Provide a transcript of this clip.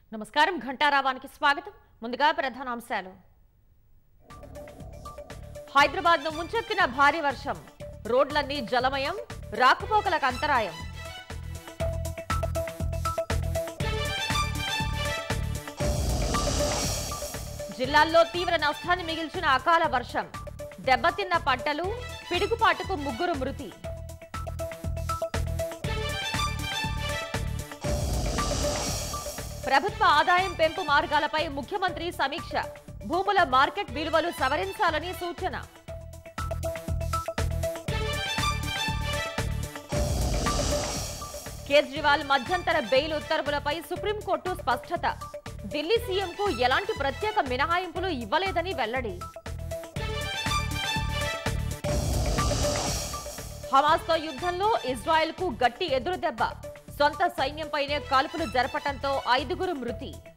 నమస్కారం ఘంటారావానికి స్వాగతం ముందుగా ప్రధానాంశాలు హైదరాబాద్ ను ముంచెత్తిన భారీ వర్షం రోడ్లన్నీ జలమయం రాకపోకలకు అంతరాయం జిల్లాల్లో తీవ్ర నష్టాన్ని మిగిల్చిన అకాల వర్షం దెబ్బతిన్న పంటలు పిడుగుపాటుకు ముగ్గురు మృతి ప్రభుత్వ ఆదాయం పెంపు మార్గాలపై ముఖ్యమంత్రి సమీక్ష భూముల మార్కెట్ విలువలు సవరించాలని సూచన కేజ్రీవాల్ మధ్యంతర బెయిల్ ఉత్తర్వులపై సుప్రీంకోర్టు స్పష్టత ఢిల్లీ సీఎంకు ఎలాంటి ప్రత్యేక మినహాయింపులు ఇవ్వలేదని వెల్లడి హమాస్తో యుద్ధంలో ఇజ్రాయెల్కు గట్టి ఎదురుదెబ్బ సొంత సైన్యంపైనే కాల్పులు జరపటంతో ఐదుగురు మృతి